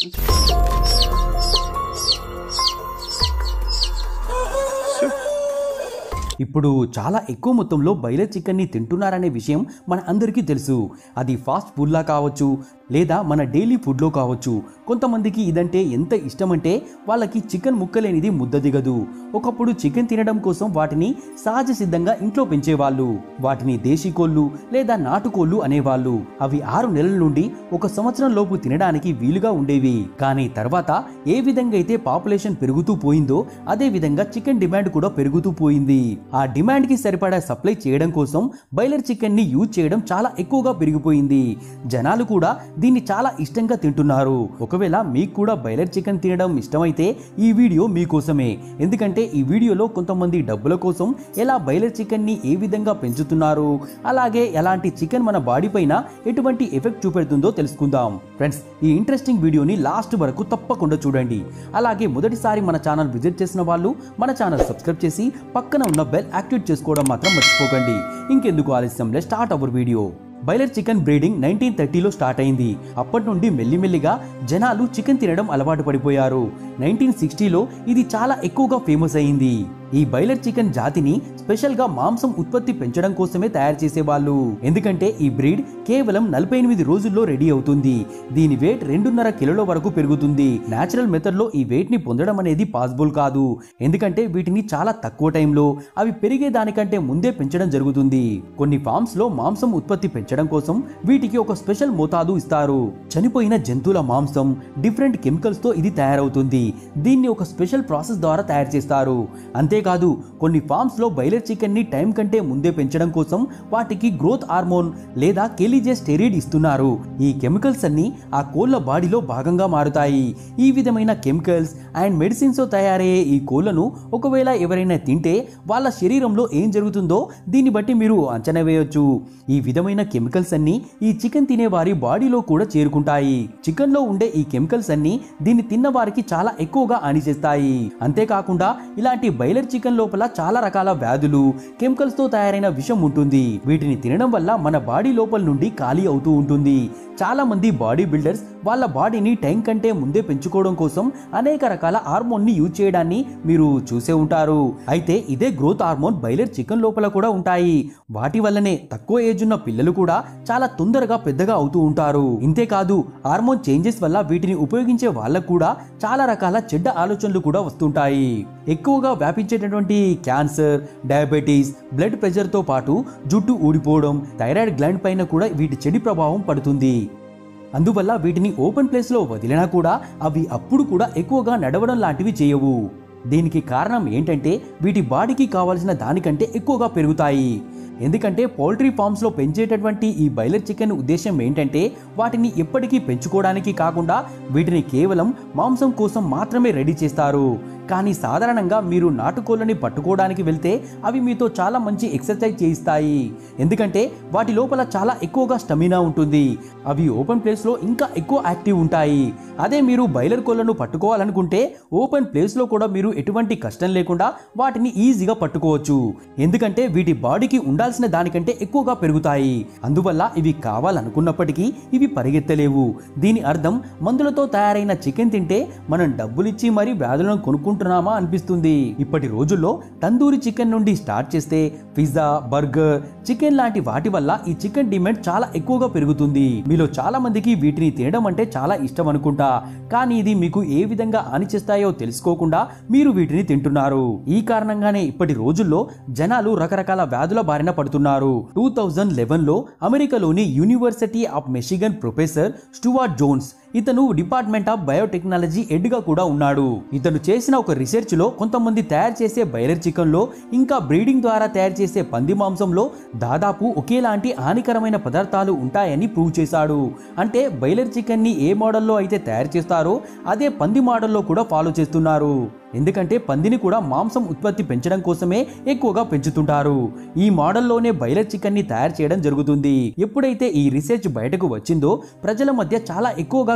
ఇప్పుడు చాలా ఎక్కువ మొత్తంలో బయలర్ చికెన్ని తింటున్నారనే విషయం మన అందరికీ తెలుసు అది ఫాస్ట్ ఫుడ్లా కావచ్చు లేదా మన డైలీ ఫుడ్లో కావచ్చు కొంతమందికి ఇదంటే ఎంత ఇష్టమంటే వాళ్ళకి చికెన్ ముక్కలేనిది ముద్ద దిగదు ఒకప్పుడు చికెన్ తినడం కోసం వాటిని సహజ సిద్ధంగా ఇంట్లో పెంచేవాళ్ళు వాటిని దేశీ కోళ్ళు లేదా నాటుకోళ్ళు అనేవాళ్ళు అవి ఆరు నెలల నుండి ఒక సంవత్సరం లోపు తినడానికి వీలుగా ఉండేవి కానీ తర్వాత ఏ విధంగా అయితే పాపులేషన్ పెరుగుతూ పోయిందో అదే విధంగా చికెన్ డిమాండ్ కూడా పెరుగుతూ పోయింది ఆ డిమాండ్ కి సరిపడా సప్లై చేయడం కోసం బైలర్ చికెన్ ని యూజ్ చేయడం చాలా ఎక్కువగా పెరిగిపోయింది జనాలు కూడా దీన్ని చాలా ఇష్టంగా తింటున్నారు ఒకవేళ మీకు కూడా బైలర్ చికెన్ తినడం ఇష్టమైతే ఈ వీడియో మీకోసమే ఎందుకంటే ఈ వీడియోలో కొంతమంది డబ్బుల కోసం ఎలా బైలర్ చికెన్ ని ఏ విధంగా పెంచుతున్నారు అలాగే ఎలాంటి చికెన్ మన బాడీ పైన ఎటువంటి ఎఫెక్ట్ చూపెడుతుందో తెలుసుకుందాం ఫ్రెండ్స్ ఈ ఇంట్రెస్టింగ్ వీడియోని లాస్ట్ వరకు తప్పకుండా చూడండి అలాగే మొదటిసారి మన ఛానల్ విజిట్ చేసిన వాళ్ళు మన ఛానల్ సబ్స్క్రైబ్ చేసి పక్కన ఉన్న బెల్ యాక్టివేట్ చేసుకోవడం మాత్రం మర్చిపోకండి ఇంకెందుకు ఆలస్యం let start our video broiler chicken breeding nineteen థర్టీలో స్టార్ట్ అయింది అప్పటి నుండి మెల్లిమెల్లిగా జనాలు చికెన్ తినడం అలవాటు పడిపోయారు నైన్టీన్ సిక్స్టీలో ఇది చాలా ఎక్కువగా ఫేమస్ అయింది ఈ బైలర్ చికెన్ జాతిని స్పెషల్ గా మాంసం ఉత్పత్తి పెంచడం కోసమే తయారు చేసేవాళ్ళు ఎందుకంటే ఈ బ్రీడ్ కేవలం నలభై ఎనిమిది రోజుల్లో రెడీ అవుతుంది దీని వెయిట్ రెండున్నర కిలోల వరకు పెరుగుతుంది నేచురల్ మెథడ్ లో ఈ వెయిట్ ని పొందడం అనేది పాసిబుల్ కాదు ఎందుకంటే వీటిని చాలా తక్కువ టైంలో అవి పెరిగే దానికంటే ముందే పెంచడం జరుగుతుంది కొన్ని ఫార్మ్స్ లో మాంసం ఉత్పత్తి పెంచడం కోసం వీటికి ఒక స్పెషల్ మోతాదు ఇస్తారు చనిపోయిన జంతువుల మాంసం డిఫరెంట్ కెమికల్స్ తో ఇది తయారవుతుంది దీన్ని ఒక స్పెషల్ ప్రాసెస్ ద్వారా తయారు చేస్తారు అంతేకాదు కొన్ని ఫార్మ్స్ లో బైలర్ చికెన్ ని టైం కంటే ముందే పెంచడం కోసం వాటికి గ్రోత్ హార్మోన్ లేదా కెలిజే స్టెరీడ్ ఇస్తున్నారు ఈ కెమికల్స్ అన్ని ఆ కోళ్ల బాడీలో భాగంగా మారుతాయి ఈ విధమైన కెమికల్స్ అండ్ మెడిసిన్స్ తో తయారయ్యే ఈ కోళ్లను ఒకవేళ ఎవరైనా తింటే వాళ్ళ శరీరంలో ఏం జరుగుతుందో దీన్ని బట్టి మీరు అంచనా వేయొచ్చు ఈ విధమైన కెమికల్స్ అన్ని ఈ చికెన్ తినే వారి బాడీలో కూడా చేరుకుంటాయి చికెన్ లో ఉండే ఈ కెమికల్స్ అన్ని దీన్ని తిన్న వారికి చాలా ఎక్కువగా హాని చేస్తాయి అంతేకాకుండా ఇలాంటి బైలర్ చికెన్ లోపల చాలా రకాల వ్యాధులు కెమికల్స్ తో తయారైన విషం ఉంటుంది వీటిని తినడం వల్ల మన బాడీ లోపల నుండి ఖాళీ అవుతూ ఉంటుంది చాలా మంది బాడీ బిల్డర్స్ వాళ్ళ బాడీని టైం కంటే ముందే పెంచుకోవడం కోసం అనేక రకాల హార్మోన్ ని యూజ్ చేయడాన్ని మీరు చూసే ఉంటారు అయితే ఇదే గ్రోత్ హార్మోన్ బైలర్ చికెన్ లోపల కూడా ఉంటాయి వాటి వల్లనే తక్కువ ఏజ్ ఉన్న పిల్లలు కూడా చాలా తొందరగా పెద్దగా అవుతూ ఉంటారు ఇంతేకాదు హార్మోన్ చేంజెస్ వల్ల వీటిని ఉపయోగించే వాళ్ళకు కూడా చాలా రకాల చెడ్డ ఆలోచనలు కూడా వస్తుంటాయి ఎక్కువగా వ్యాపించేటటువంటి క్యాన్సర్ డయాబెటీస్ బ్లడ్ ప్రెషర్తో పాటు జుట్టు ఊడిపోవడం థైరాయిడ్ గ్లాండ్ పైన కూడా వీటి చెడు ప్రభావం పడుతుంది అందువల్ల వీటిని ఓపెన్ ప్లేస్లో వదిలినా కూడా అవి అప్పుడు కూడా ఎక్కువగా నడవడం లాంటివి చేయవు దీనికి కారణం ఏంటంటే వీటి బాడీకి కావాల్సిన దానికంటే ఎక్కువగా పెరుగుతాయి ఎందుకంటే పౌల్ట్రీ ఫామ్స్లో పెంచేటటువంటి ఈ బైలర్ చికెన్ ఉద్దేశం ఏంటంటే వాటిని ఎప్పటికీ పెంచుకోవడానికి కాకుండా వీటిని కేవలం మాంసం కోసం మాత్రమే రెడీ చేస్తారు కానీ సాధారణంగా మీరు నాటుకోళ్ళని పట్టుకోవడానికి వెళ్తే అవి మీతో చాలా మంచి ఎక్సర్సైజ్ చేయిస్తాయి ఎందుకంటే వాటి లోపల చాలా ఎక్కువగా స్టమినా ఉంటుంది అవి ఓపెన్ ప్లేస్లో ఇంకా ఎక్కువ యాక్టివ్ ఉంటాయి అదే మీరు బైలర్ కోళ్ళను పట్టుకోవాలనుకుంటే ఓపెన్ ప్లేస్లో కూడా మీరు ఎటువంటి కష్టం లేకుండా వాటిని ఈజీగా పట్టుకోవచ్చు ఎందుకంటే వీటి బాడీకి ఉండాల్సిన దానికంటే ఎక్కువగా పెరుగుతాయి అందువల్ల ఇవి కావాలనుకున్నప్పటికీ ఇవి పరిగెత్తలేవు దీని అర్థం మందులతో తయారైన చికెన్ తింటే మనం డబ్బులిచ్చి మరీ వ్యాధులను కొనుక్కుంటున్నామా అనిపిస్తుంది ఇప్పటి రోజుల్లో తందూరి చికెన్ నుండి స్టార్ట్ చేస్తే పిజ్జా బర్గర్ చికెన్ లాంటి వాటి వల్ల ఈ చికెన్ డిమాండ్ చాలా ఎక్కువగా పెరుగుతుంది మీలో చాలా మందికి వీటిని తినడం అంటే చాలా ఇష్టం అనుకుంటా కానీ ఇది మీకు ఏ విధంగా హాని చేస్తాయో తెలుసుకోకుండా మీరు వీటిని తింటున్నారు ఈ కారణంగానే ఇప్పటి రోజుల్లో జనాలు రకరకాల వ్యాధుల బారిన పడుతున్నారు టూ థౌజండ్ లెవెన్ లో అమెరికాలోని university of Michigan professor Stuart Jones ఇతను డిపార్ట్మెంట్ ఆఫ్ బయోటెక్నాలజీ హెడ్ గా కూడా ఉన్నాడు ఇతను చేసిన ఒక రీసెర్చ్ లో కొంతమంది తయారు చేసే బైలర్ చికెన్ లో ఇంకా బ్రీడింగ్ ద్వారా తయారు చేసే పంది మాంసంలో దాదాపు ఒకేలాంటి హానికరమైన పదార్థాలు ఉంటాయని ప్రూవ్ చేశాడు అంటే బైలర్ చికెన్ ని ఏ మోడల్లో అయితే తయారు చేస్తారో అదే పంది మోడల్లో కూడా ఫాలో చేస్తున్నారు ఎందుకంటే పందిని కూడా మాంసం ఉత్పత్తి పెంచడం కోసమే ఎక్కువగా పెంచుతుంటారు ఈ మోడల్లోనే బైలర్ చికెన్ ని తయారు చేయడం జరుగుతుంది ఎప్పుడైతే ఈ రీసెర్చ్ బయటకు వచ్చిందో ప్రజల మధ్య చాలా ఎక్కువగా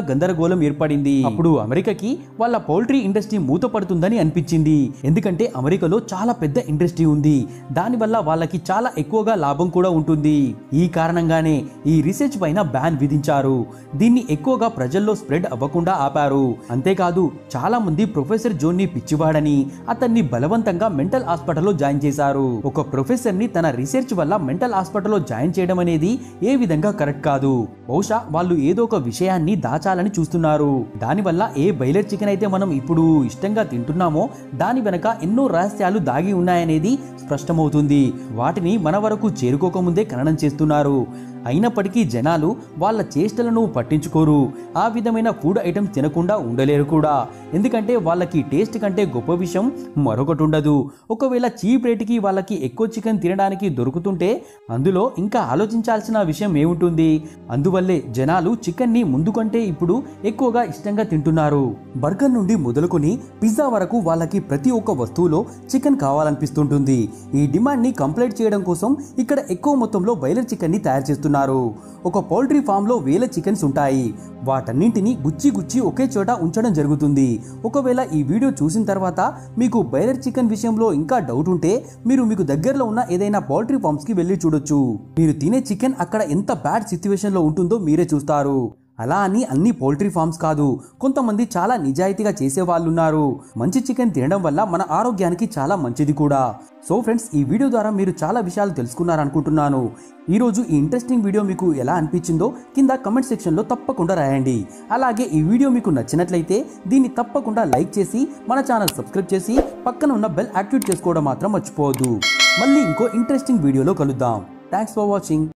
గందరగోళం ఏర్పడింది అప్పుడు అమెరికాకి వాళ్ళ పౌల్ట్రీ ఇండస్ట్రీ మూతపడుతుందని అనిపించింది ఎందుకంటే అమెరికాలో చాలా పెద్ద ఇండస్ట్రీ ఉంది దానివల్ల వాళ్ళకి చాలా ఎక్కువగా లాభం కూడా ఉంటుంది ఈ కారణంగానే ఈ రీసెర్చ్ పైన బ్యాన్ విధించారు దీన్ని ఎక్కువగా ప్రజల్లో స్ప్రెడ్ అవ్వకుండా ఆపారు అంతేకాదు చాలా మంది ప్రొఫెసర్ జోన్ ని పిచ్చివాడని అతన్ని బలవంతంగా మెంటల్ హాస్పిటల్లో జాయిన్ చేశారు ఒక ప్రొఫెసర్ ని తన రీసెర్చ్ వల్ల మెంటల్ హాస్పిటల్లో జాయిన్ చేయడం అనేది ఏ విధంగా కరెక్ట్ కాదు బహుశా వాళ్ళు ఏదో ఒక విషయాన్ని దాచాలని చూస్తున్నారు దానివల్ల ఏ బైలర్ చికెన్ అయితే మనం ఇప్పుడు ఇష్టంగా తింటున్నామో దాని వెనక ఎన్నో రహస్యాలు దాగి ఉన్నాయనేది స్పష్టమవుతుంది వాటిని మన వరకు చేరుకోకముందే ఖననం చేస్తున్నారు అయినప్పటికీ జనాలు వాళ్ళ చేష్టలను పట్టించుకోరు ఆ విధమైన ఫుడ్ ఐటమ్స్ తినకుండా ఉండలేరు కూడా ఎందుకంటే వాళ్ళకి టేస్ట్ కంటే గొప్ప విషయం మరొకటి ఉండదు ఒకవేళ చీప్ రేటుకి వాళ్ళకి ఎక్కువ చికెన్ తినడానికి దొరుకుతుంటే అందులో ఇంకా ఆలోచించాల్సిన విషయం ఏముంటుంది అందువల్లే జనాలు చికెన్ని ముందు కంటే ఇప్పుడు ఎక్కువగా ఇష్టంగా తింటున్నారు బర్గర్ నుండి మొదలుకొని పిజ్జా వరకు వాళ్ళకి ప్రతి ఒక్క వస్తువులో చికెన్ కావాలనిపిస్తుంటుంది ఈ డిమాండ్ ని కంప్లీట్ చేయడం కోసం ఇక్కడ ఎక్కువ మొత్తంలో బయలర్ చికెన్ ని తయారు చేస్తున్నారు ఒక పౌల్ట్రీ ఫామ్ లో వేల చికెన్స్ ఉంటాయి వాటన్నింటిని గుచ్చి గుచ్చి ఒకే చోట ఉంచడం జరుగుతుంది ఒకవేళ ఈ వీడియో చూసిన తర్వాత మీకు బయలర్ చికెన్ విషయంలో ఇంకా డౌట్ ఉంటే మీరు మీకు దగ్గరలో ఉన్న ఏదైనా పౌల్ట్రీ ఫార్మ్స్ కి వెళ్ళి చూడొచ్చు మీరు తినే చికెన్ అక్కడ ఎంత బ్యాడ్ సిచ్యువేషన్ లో ఉంటుందో మీరే చూస్తారు అలా అని అన్ని పౌల్ట్రీ ఫార్మ్స్ కాదు కొంతమంది చాలా నిజాయితీగా చేసే వాళ్ళు ఉన్నారు మంచి చికెన్ తినడం వల్ల మన ఆరోగ్యానికి చాలా మంచిది కూడా సో ఫ్రెండ్స్ ఈ వీడియో ద్వారా మీరు చాలా విషయాలు తెలుసుకున్నారనుకుంటున్నాను ఈరోజు ఈ ఇంట్రెస్టింగ్ వీడియో మీకు ఎలా అనిపించిందో కింద కమెంట్ సెక్షన్లో తప్పకుండా రాయండి అలాగే ఈ వీడియో మీకు నచ్చినట్లయితే దీన్ని తప్పకుండా లైక్ చేసి మన ఛానల్ సబ్స్క్రైబ్ చేసి పక్కన ఉన్న బెల్ యాక్టివేట్ చేసుకోవడం మాత్రం మర్చిపోవద్దు మళ్ళీ ఇంకో ఇంట్రెస్టింగ్ వీడియోలో కలుద్దాం థ్యాంక్స్ ఫర్ వాచింగ్